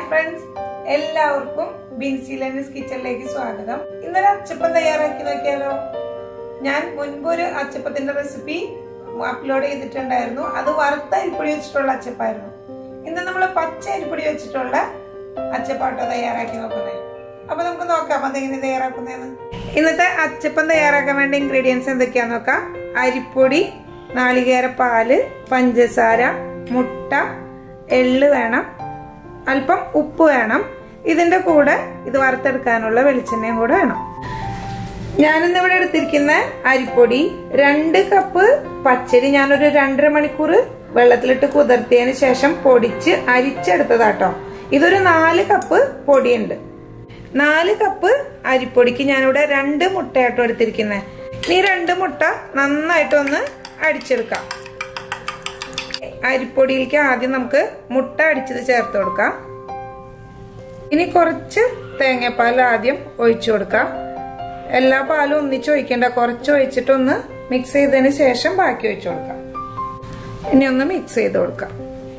friends എല്ലാവർക്കും ബിൻസി ലെനിസ് കിച്ചണിലേക്ക് സ്വാഗതം ഇന്നൊരു അച്ചപ്പം തയ്യാറാക്കി നോക്കിയാലോ ഞാൻ മുൻപ് ഒരു അച്ചപ്പത്തിന്റെ റെസിപ്പി അപ്ലോഡ് ചെയ്തിട്ടുണ്ടായിരുന്നു അത് വറുത്ത അരിപ്പൊടി വെച്ചിട്ടുള്ള അച്ചപ്പായിരുന്നു ഇന്ന് നമ്മൾ പച്ച അരിപ്പൊടി വെച്ചിട്ടുള്ള അച്ചപ്പാട്ടോ തയ്യാറാക്കി നോക്കുന്നത് അപ്പൊ നമുക്ക് നോക്കാം അതെങ്ങനെ തയ്യാറാക്കുന്നതെന്ന് ഇന്നത്തെ അച്ചപ്പം തയ്യാറാക്കാൻ വേണ്ട ഇൻഗ്രീഡിയൻസ് എന്തൊക്കെയാന്ന് നോക്കാം അരിപ്പൊടി നാളികേര പാല് പഞ്ചസാര മുട്ട എള്ള് വേണം അല്പം ഉപ്പ് വേണം ഇതിന്റെ കൂടെ ഇത് വറുത്തെടുക്കാനുള്ള വെളിച്ചെണ്ണയും കൂടെ വേണം ഞാനിന്ന് ഇവിടെ എടുത്തിരിക്കുന്ന അരിപ്പൊടി രണ്ട് കപ്പ് പച്ചരി ഞാനൊരു രണ്ടര മണിക്കൂർ വെള്ളത്തിലിട്ട് കുതിർത്തിയതിന് ശേഷം പൊടിച്ച് അരിച്ചെടുത്തതാട്ടോ ഇതൊരു നാല് കപ്പ് പൊടിയുണ്ട് നാല് കപ്പ് അരിപ്പൊടിക്ക് ഞാനിവിടെ രണ്ട് മുട്ടയാട്ടോ എടുത്തിരിക്കുന്നത് ഈ രണ്ട് മുട്ട നന്നായിട്ടൊന്ന് അടിച്ചെടുക്കാം അരിപ്പൊടിയിലേക്ക് ആദ്യം നമുക്ക് മുട്ട അടിച്ചത് ചേർത്ത് കൊടുക്കാം ഇനി കുറച്ച് തേങ്ങാപ്പാൽ ആദ്യം ഒഴിച്ചു കൊടുക്കാം എല്ലാ പാലും ഒന്നിച്ച് ഒഴിക്കേണ്ട കുറച്ച് ഒഴിച്ചിട്ടൊന്ന് മിക്സ് ചെയ്തതിന് ശേഷം ബാക്കി ഒഴിച്ചു കൊടുക്കാം ഇനി ഒന്ന് മിക്സ് ചെയ്ത് കൊടുക്കാം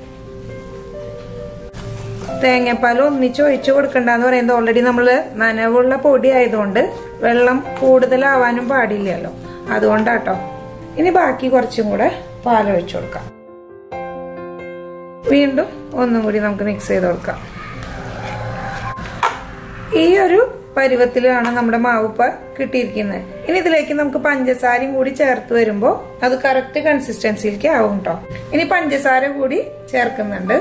തേങ്ങാപ്പാൽ ഒന്നിച്ച് ഒഴിച്ചു കൊടുക്കണ്ടെന്ന് പറയുന്നത് ഓൾറെഡി നമ്മൾ നനവുള്ള പൊടി ആയതുകൊണ്ട് വെള്ളം കൂടുതലാവാനും പാടില്ലല്ലോ അതുകൊണ്ടാട്ടോ ഇനി ബാക്കി കുറച്ചും കൂടെ പാൽ ഒഴിച്ചു കൊടുക്കാം വീണ്ടും ഒന്നും കൂടി നമുക്ക് മിക്സ് ചെയ്ത് കൊടുക്കാം ഈ ഒരു പരുവത്തിലാണ് നമ്മുടെ മാവുപ്പ കിട്ടിയിരിക്കുന്നത് ഇനി ഇതിലേക്ക് നമുക്ക് പഞ്ചസാരയും കൂടി ചേർത്ത് വരുമ്പോൾ അത് കറക്റ്റ് കൺസിസ്റ്റൻസിയിലേക്ക് ആവും കേട്ടോ ഇനി പഞ്ചസാര കൂടി ചേർക്കുന്നുണ്ട്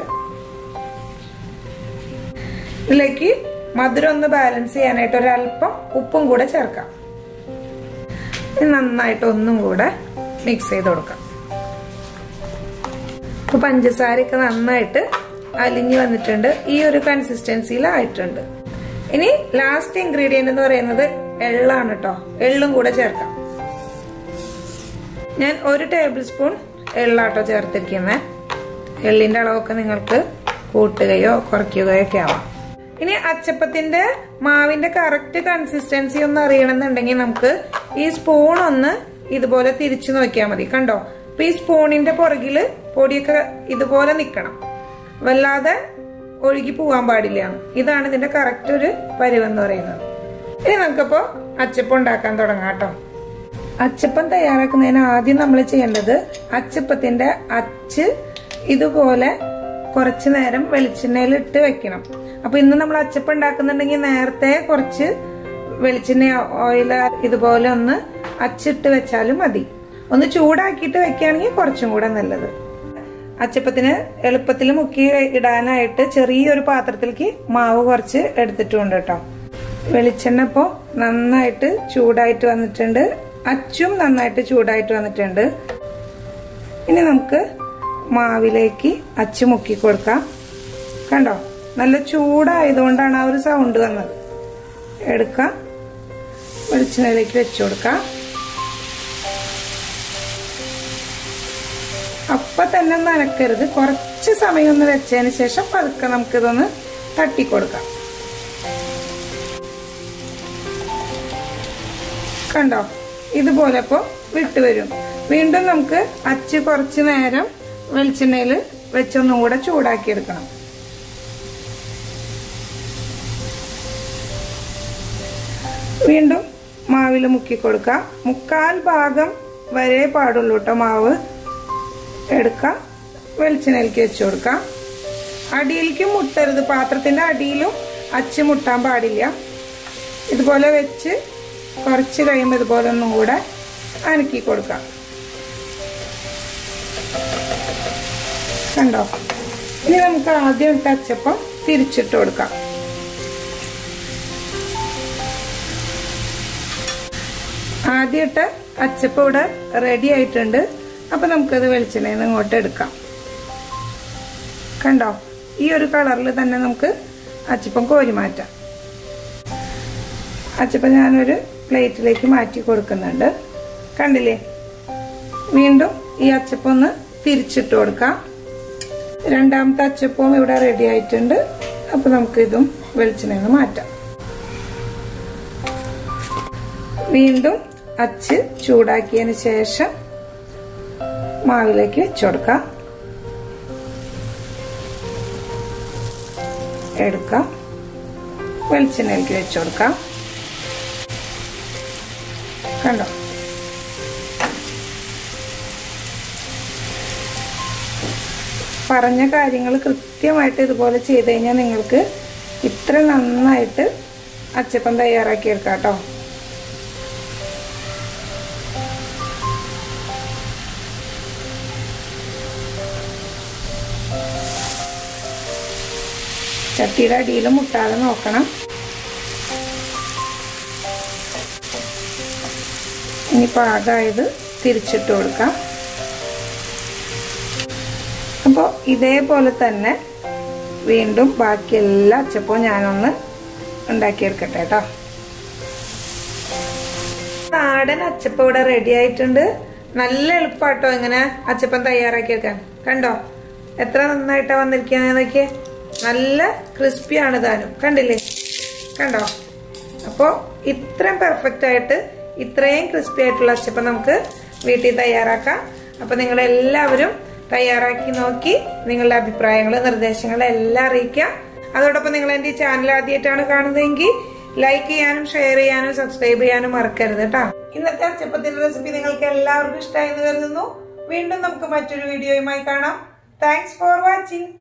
ഇതിലേക്ക് മധുരം ഒന്ന് ബാലൻസ് ചെയ്യാനായിട്ട് ഒരല്പം ഉപ്പും കൂടെ ചേർക്കാം നന്നായിട്ട് ഒന്നും കൂടെ മിക്സ് ചെയ്ത് കൊടുക്കാം ഇപ്പൊ പഞ്ചസാരയൊക്കെ നന്നായിട്ട് അലിഞ്ഞു വന്നിട്ടുണ്ട് ഈ ഒരു കൺസിസ്റ്റൻസിയിലായിട്ടുണ്ട് ഇനി ലാസ്റ്റ് ഇൻഗ്രീഡിയന്റ് എന്ന് പറയുന്നത് എള്ളാണ് കേട്ടോ എള്ളും കൂടെ ചേർക്കാം ഞാൻ ഒരു ടേബിൾ സ്പൂൺ എള്ളാട്ടോ ചേർത്തിരിക്കുന്നത് എള്ളിന്റെ അളവൊക്കെ നിങ്ങൾക്ക് കൂട്ടുകയോ കുറയ്ക്കുകയോ ഒക്കെ ആവാം ഇനി അച്ചപ്പത്തിന്റെ മാവിന്റെ കറക്റ്റ് കൺസിസ്റ്റൻസി ഒന്ന് അറിയണമെന്നുണ്ടെങ്കിൽ നമുക്ക് ഈ സ്പൂൺ ഒന്ന് ഇതുപോലെ തിരിച്ചു നോക്കിയാൽ മതി കണ്ടോ അപ്പൊ ഈ സ്പൂണിന്റെ പുറകില് പൊടിയൊക്കെ ഇതുപോലെ നിക്കണം വല്ലാതെ ഒഴുകി പോവാൻ പാടില്ല ഇതാണ് ഇതിന്റെ കറക്റ്റ് ഒരു പരിവെന്ന് പറയുന്നത് ഇനി നമുക്കപ്പോ അച്ചപ്പം ഉണ്ടാക്കാൻ തുടങ്ങാം കേട്ടോ അച്ചപ്പം തയ്യാറാക്കുന്നതിന് ആദ്യം നമ്മൾ ചെയ്യേണ്ടത് അച്ചപ്പത്തിന്റെ അച്ച് ഇതുപോലെ കുറച്ചു നേരം വെളിച്ചെണ്ണയിൽ ഇട്ട് വെക്കണം അപ്പൊ ഇന്ന് നമ്മൾ അച്ചപ്പം ഉണ്ടാക്കുന്നുണ്ടെങ്കിൽ നേരത്തെ കുറച്ച് വെളിച്ചെണ്ണ ഓയിൽ ഇതുപോലെ ഒന്ന് അച്ചിട്ട് വെച്ചാലും മതി ഒന്ന് ചൂടാക്കിയിട്ട് വെക്കുകയാണെങ്കിൽ കുറച്ചും കൂടെ നല്ലത് അച്ചപ്പത്തിന് എളുപ്പത്തിൽ മുക്കി ഇടാനായിട്ട് ചെറിയൊരു പാത്രത്തിലേക്ക് മാവ് കുറച്ച് എടുത്തിട്ടുണ്ട് കേട്ടോ വെളിച്ചെണ്ണ ഇപ്പോൾ നന്നായിട്ട് ചൂടായിട്ട് വന്നിട്ടുണ്ട് അച്ചും നന്നായിട്ട് ചൂടായിട്ട് വന്നിട്ടുണ്ട് ഇനി നമുക്ക് മാവിലേക്ക് അച്ച് മുക്കി കൊടുക്കാം കണ്ടോ നല്ല ചൂടായതുകൊണ്ടാണ് ആ ഒരു സൗണ്ട് വന്നത് എടുക്കാം വെളിച്ചെണ്ണയിലേക്ക് വെച്ചു കൊടുക്കാം അപ്പൊ തന്നെ നനക്കരുത് കുറച്ച് സമയം ഒന്ന് വെച്ചതിന് ശേഷം പതുക്കെ നമുക്കിതൊന്ന് തട്ടിക്കൊടുക്കാം കണ്ടോ ഇതുപോലെ ഇപ്പോൾ വിട്ടുവരും വീണ്ടും നമുക്ക് അച്ച് കുറച്ച് നേരം വെളിച്ചെണ്ണയിൽ വെച്ചൊന്നും കൂടെ ചൂടാക്കിയെടുക്കണം വീണ്ടും മാവിൽ മുക്കി കൊടുക്കാം മുക്കാൽ ഭാഗം വരെ പാടുള്ളൂ കേട്ടോ മാവ് എടുക്കാം വെളിച്ചെണ്ണയിലേക്ക് വെച്ചു കൊടുക്കാം അടിയിലേക്ക് മുട്ടരുത് പാത്രത്തിന്റെ അടിയിലും അച്ച് മുട്ടാൻ പാടില്ല ഇതുപോലെ വെച്ച് കുറച്ച് കഴിയുമ്പോൾ ഇതുപോലെ ഒന്നും കൂടെ അനക്കി കൊടുക്കാം കണ്ടോ ഇനി നമുക്ക് ആദ്യം ഇട്ട അച്ചപ്പം തിരിച്ചിട്ട് കൊടുക്കാം ആദ്യം ഇട്ട അച്ചപ്പം ഇവിടെ റെഡി ആയിട്ടുണ്ട് അപ്പൊ നമുക്കത് വെളിച്ചെണ്ണയിൽ നിന്ന് ഇങ്ങോട്ട് എടുക്കാം കണ്ടോ ഈ ഒരു കളറിൽ തന്നെ നമുക്ക് അച്ചപ്പം കോരി മാറ്റാം അച്ചപ്പം ഞാനൊരു പ്ലേറ്റിലേക്ക് മാറ്റി കൊടുക്കുന്നുണ്ട് കണ്ടില്ലേ വീണ്ടും ഈ അച്ചപ്പം ഒന്ന് തിരിച്ചിട്ട് കൊടുക്കാം രണ്ടാമത്തെ അച്ചപ്പവും ഇവിടെ റെഡി ആയിട്ടുണ്ട് അപ്പൊ നമുക്ക് ഇതും വെളിച്ചെണ്ണയിൽ നിന്ന് മാറ്റാം വീണ്ടും അച്ച് ചൂടാക്കിയതിന് ശേഷം മാവിലേക്ക് വെച്ചു കൊടുക്കാം എടുക്കാം വെളിച്ചെണ്ണയിലേക്ക് വെച്ചു കൊടുക്കാം കണ്ടോ പറഞ്ഞ കാര്യങ്ങൾ കൃത്യമായിട്ട് ഇതുപോലെ ചെയ്ത് കഴിഞ്ഞാൽ നിങ്ങൾക്ക് ഇത്ര നന്നായിട്ട് അച്ചപ്പം തയ്യാറാക്കി എടുക്കാം കേട്ടോ ചട്ടിയുടെ അടിയിൽ മുട്ടാതെ നോക്കണം ഇനി പാകമായത് തിരിച്ചിട്ട് കൊടുക്കാം അപ്പോൾ ഇതേപോലെ തന്നെ വീണ്ടും ബാക്കി എല്ലാ അച്ചപ്പവും ഞാനൊന്ന് ഉണ്ടാക്കിയെടുക്കട്ടെ കേട്ടോ നാടൻ അച്ചപ്പം ഇവിടെ റെഡി ആയിട്ടുണ്ട് നല്ല എളുപ്പാട്ടോ ഇങ്ങനെ അച്ചപ്പം തയ്യാറാക്കിയെടുക്കാൻ കണ്ടോ എത്ര നന്നായിട്ടാ വന്നിരിക്കുന്നത് നോക്കിയേ നല്ല ക്രിസ്പിയാണ് താനും കണ്ടില്ലേ കണ്ടോ അപ്പോ ഇത്രയും പെർഫെക്റ്റ് ആയിട്ട് ഇത്രയും ക്രിസ്പി ആയിട്ടുള്ള അച്ചപ്പം നമുക്ക് വീട്ടിൽ തയ്യാറാക്കാം അപ്പൊ നിങ്ങൾ എല്ലാവരും തയ്യാറാക്കി നോക്കി നിങ്ങളുടെ അഭിപ്രായങ്ങൾ നിർദ്ദേശങ്ങൾ എല്ലാം അറിയിക്കാം അതോടൊപ്പം നിങ്ങൾ എന്റെ ഈ ചാനൽ ആദ്യമായിട്ടാണ് കാണുന്നതെങ്കിൽ ലൈക്ക് ചെയ്യാനും ഷെയർ ചെയ്യാനും സബ്സ്ക്രൈബ് ചെയ്യാനും മറക്കരുത് കേട്ടോ ഇന്നത്തെ അച്ചപ്പത്തിന്റെ റെസിപ്പി നിങ്ങൾക്ക് എല്ലാവർക്കും ഇഷ്ടമായി എന്ന് കരുതുന്നു വീണ്ടും നമുക്ക് മറ്റൊരു വീഡിയോയുമായി കാണാം താങ്ക്സ് ഫോർ വാച്ചിങ്